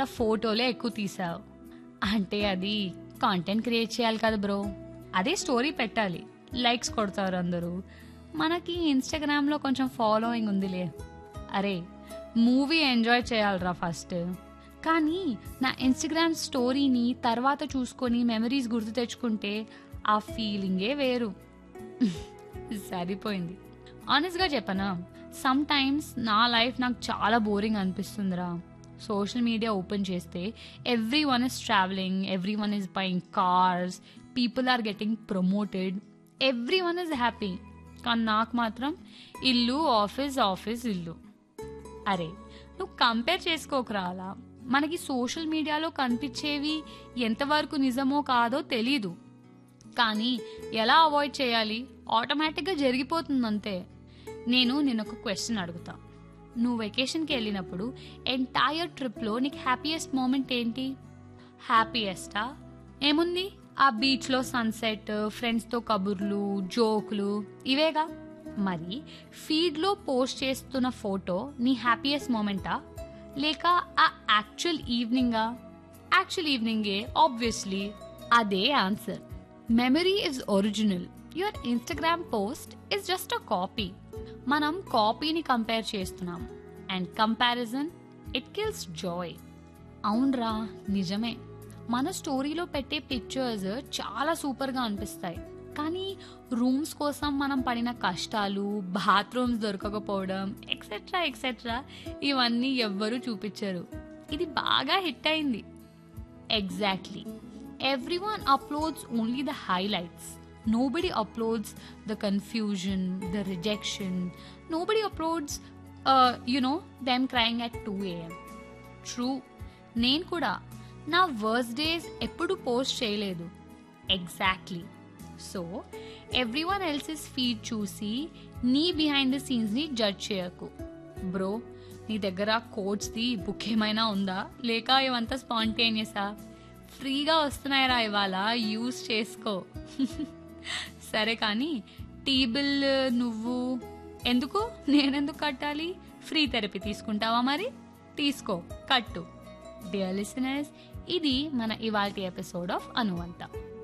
వాళ్ళ ఫోటోలే ఎక్కువ తీసావు అంటే అది కాంటెంట్ క్రియేట్ చేయాలి కదా బ్రో అదే స్టోరీ పెట్టాలి లైక్స్ కొడతారు అందరూ మనకి ఇన్స్టాగ్రామ్లో కొంచెం ఫాలోయింగ్ ఉందిలే అరే మూవీ ఎంజాయ్ చేయాలరా ఫస్ట్ కానీ నా ఇన్స్టాగ్రామ్ స్టోరీని తర్వాత చూసుకొని మెమరీస్ గుర్తు తెచ్చుకుంటే ఆ ఫీలింగే వేరు సరిపోయింది ఆనెస్ట్గా చెప్పనా సమ్ టైమ్స్ నా లైఫ్ నాకు చాలా బోరింగ్ అనిపిస్తుందిరా సోషల్ మీడియా ఓపెన్ చేస్తే everyone is traveling everyone is buying cars people are getting promoted everyone is happy కానీ నాకు మాత్రం ఇల్లు ఆఫీస్ ఆఫీస్ ఇల్లు అరే నువ్వు కంపేర్ చేసుకోకరా అలా మనకి సోషల్ మీడియాలో కనిపించేవి ఎంతవరకు నిజమో కాదో తెలీదు కానీ ఎలా అవాయిడ్ చేయాలి ఆటోమేటిక్గా జరిగిపోతుంది అంతే నేను నేను ఒక క్వశ్చన్ అడుగుతా నువ్వు వెకేషన్కి వెళ్ళినప్పుడు ఎంటైర్ ట్రిప్లో నీకు హ్యాపీయెస్ట్ మూమెంట్ ఏంటి హ్యాపీయెస్టా ఏముంది ఆ బీచ్లో సన్సెట్ ఫ్రెండ్స్తో కబుర్లు జోకులు ఇవేగా మరి ఫీడ్లో పోస్ట్ చేస్తున్న ఫోటో నీ హ్యాపీయెస్ట్ మూమెంటా లేక ఆ యాక్చువల్ ఈవినింగా యాక్చువల్ ఈవినింగే ఆబ్వియస్లీ అదే answer memory is original your Instagram post is just a copy మనం కాపీని కంపేర్ చేస్తున్నాం and comparison it kills joy అవునరా నిజమే మన స్టోరీలో పెట్టే పిక్చర్స్ చాలా సూపర్గా అనిపిస్తాయి కానీ రూమ్స్ కోసం మనం పడిన కష్టాలు బాత్రూమ్స్ దొరకకపోవడం ఎక్సెట్రా ఎక్సెట్రా ఇవన్నీ ఎవ్వరూ చూపించరు ఇది బాగా హిట్ అయింది exactly everyone uploads only the highlights. Nobody uploads the confusion, the rejection. Nobody uploads, uh, you know, them crying at 2 a.m. True నేను కూడా నా వర్స్ డేస్ ఎప్పుడు పోస్ట్ చేయలేదు exactly so everyone else's feed చూసి నీ behind the సీన్స్ని judge చేయకు bro నీ దగ్గర కోడ్స్ది బుక్ ఏమైనా ఉందా లేక ఇవంతా స్పాంటేనియసా ఫ్రీగా వస్తున్నాయిరా ఇవాళ యూస్ చేసుకో సరే కానీ టీ బిల్ నువ్వు ఎందుకు నేనెందుకు కట్టాలి ఫ్రీ థెరపీ తీసుకుంటావా మరి తీసుకో కట్టు డియర్ లిసనర్స్ ఇది మన ఇవాల్టి ఎపిసోడ్ ఆఫ్ అనువంత